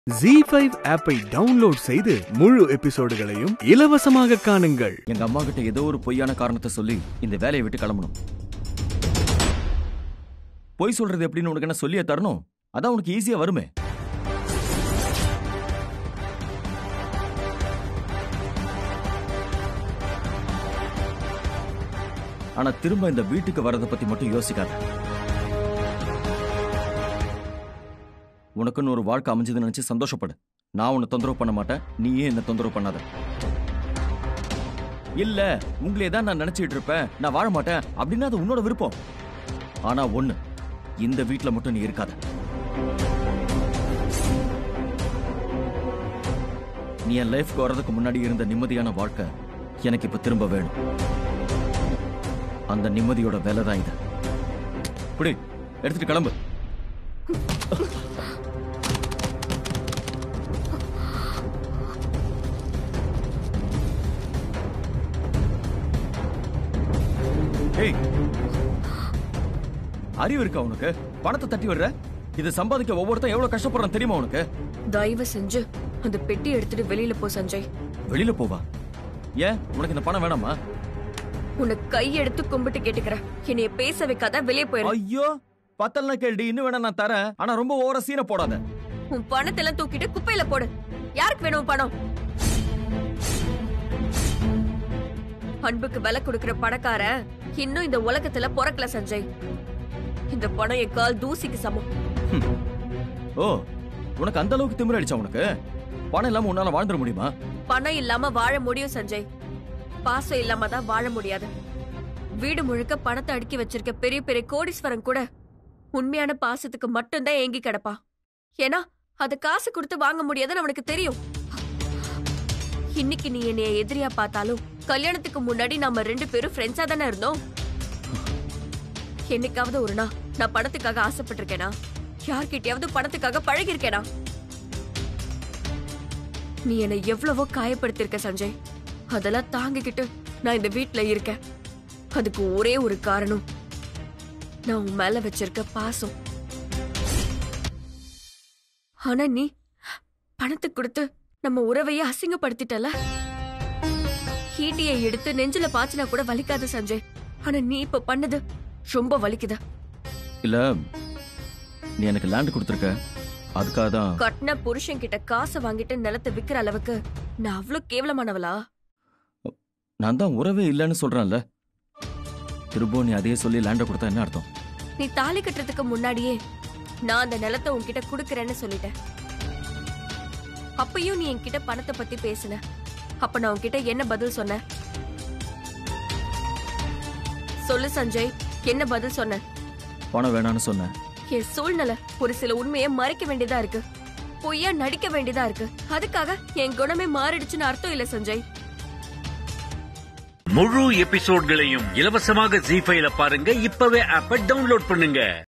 G five ஆப்பை download செய்து முழு எபிசோடுகளையும் இலவசமாக காணுங்கள் எங்க அம்மா கிட்ட ஏதோ ஒரு பொய்யான காரணத்தை சொல்லி இந்த வேலையை விட்டு கிளம்பணும் பொய் சொல்றது எப்படின்னு உனக்கு என்ன சொல்லியே தரணும் அதான் உனக்கு ஈஸியா வருமே ஆனா திரும்ப இந்த வீட்டுக்கு வர்றதை பத்தி மட்டும் யோசிக்காத உனக்குன்னு ஒரு வாழ்க்கை அமைஞ்சதுன்னு நினைச்சு சந்தோஷப்படு நான் உன்னை தொந்தரவு பண்ண மாட்டேன் நீயே என்ன தொந்தரவு பண்ணாத இல்ல உங்களே தான் நான் நினைச்சிட்டு இருப்பேன் நான் வாழ மாட்டேன் அப்படின்னா அது உன்னோட விருப்பம் ஆனா ஒண்ணு இந்த வீட்ல மட்டும் நீ இருக்காத நீ என் லைஃப்க்கு வர்றதுக்கு முன்னாடி இருந்த நிம்மதியான வாழ்க்கை எனக்கு இப்ப திரும்ப வேணும் அந்த நிம்மதியோட வேலை தான் இது புடி எடுத்துட்டு கிளம்பு ஏய் அறிவு இருக்கா உனக்கு பணத்தை தட்டி விடுற இதை சம்பாதிக்க ஒவ்வொருத்தன் எவ்வளவு கஷ்டப்படுறான் தெரியுமா உனக்கு தயவு செஞ்சு அந்த பெட்டி எடுத்துட்டு வெளியில போ சஞ்சய் வெளியில போவா ஏன் உனக்கு இந்த பணம் வேணாமா உன்னை கை எடுத்து கும்பிட்டு கேட்டுக்கிறேன் என்னைய பேச வைக்காத வெளியே போயிரு ஐயோ பத்தல்னா கேள்வி இன்னும் வேணா நான் தரேன் ஆனா ரொம்ப ஓவரா சீனை போடாத உன் பணத்தை எல்லாம் தூக்கிட்டு குப்பையில போடு யாருக்கு வேணும் உன் பணம் அன்புக்கு விலை கொடுக்கிற பணக்காரன் இன்னும் இந்த உலகத்துல பிறக்கல சஞ்சய் இந்த பணம் என் கால் தூசிக்கு சமம் ஓ உனக்கு அந்த அளவுக்கு திமிர அடிச்சா உனக்கு பணம் இல்லாம உன்னால வாழ்ந்துட முடியுமா பணம் இல்லாம வாழ முடியும் சஞ்சய் பாசம் இல்லாம தான் வாழ முடியாது வீடு முழுக்க பணத்தை அடுக்கி வச்சிருக்க பெரிய பெரிய கோடீஸ்வரன் கூட உண்மையான பாசத்துக்கு மட்டும்தான் ஏங்கி கிடப்பான் ஏன்னா அது காசு கொடுத்து வாங்க முடியாதுன்னு அவனுக்கு தெரியும் இன்னைக்கு நீ என்னைய எதிரியா பார்த்தாலும் கல்யாணத்துக்கு முன்னாடி நாம ரெண்டு பேரும் ஃப்ரெண்ட்ஸா தானே இருந்தோம் என்னைக்காவது ஒரு நாள் நான் பணத்துக்காக ஆசைப்பட்டிருக்கேனா யார்கிட்டயாவது பணத்துக்காக பழகிருக்கேனா நீ என்னை எவ்வளவோ காயப்படுத்திருக்க சஞ்சய் அதெல்லாம் தாங்கிக்கிட்டு நான் இந்த வீட்ல இருக்கேன் அதுக்கு ஒரே ஒரு காரணம் நான் உன் மேல வச்சிருக்க பாசம் ஆனா நீ பணத்தை கொடுத்து நம்ம உறவையே அசிங்கப்படுத்திட்டல ஈட்டியை எடுத்து நெஞ்சில பாய்ச்சினா கூட வலிக்காது சஞ்சய் ஆனா நீ இப்ப பண்ணது ரொம்ப வலிக்குது இல்ல நீ எனக்கு லேண்ட் கொடுத்துருக்க அதுக்காக தான் கட்டின புருஷன் கிட்ட காசை வாங்கிட்டு நிலத்தை விக்கிற அளவுக்கு நான் அவ்வளவு கேவலமானவளா நான் தான் உறவே இல்லைன்னு சொல்றேன்ல திரும்பவும் நீ அதையே சொல்லி லேண்டை கொடுத்தா என்ன அர்த்தம் நீ தாலி கட்டுறதுக்கு முன்னாடியே நான் அந்த நிலத்தை உன்கிட்ட குடுக்கறேன்னு சொல்லிட்டேன் அப்பயும் நீ என்கிட்ட பணத்தை பத்தி பேசின அப்ப நான் உன்கிட்ட என்ன பதில் சொன்னேன் சொல்லு சஞ்சய் என்ன பதில் சொன்ன பணம் வேணான்னு சொன்னேன் என் சூழ்நிலை ஒரு சில உண்மையை மறைக்க வேண்டியதா இருக்கு பொய்யா நடிக்க வேண்டியதா இருக்கு அதுக்காக என் குணமே மாறிடுச்சுன்னு அர்த்தம் இல்ல சஞ்சய் முழு எபிசோட்களையும் இலவசமாக ஜி ஃபைல பாருங்க இப்பவே ஆப்ப டவுன்லோட் பண்ணுங்க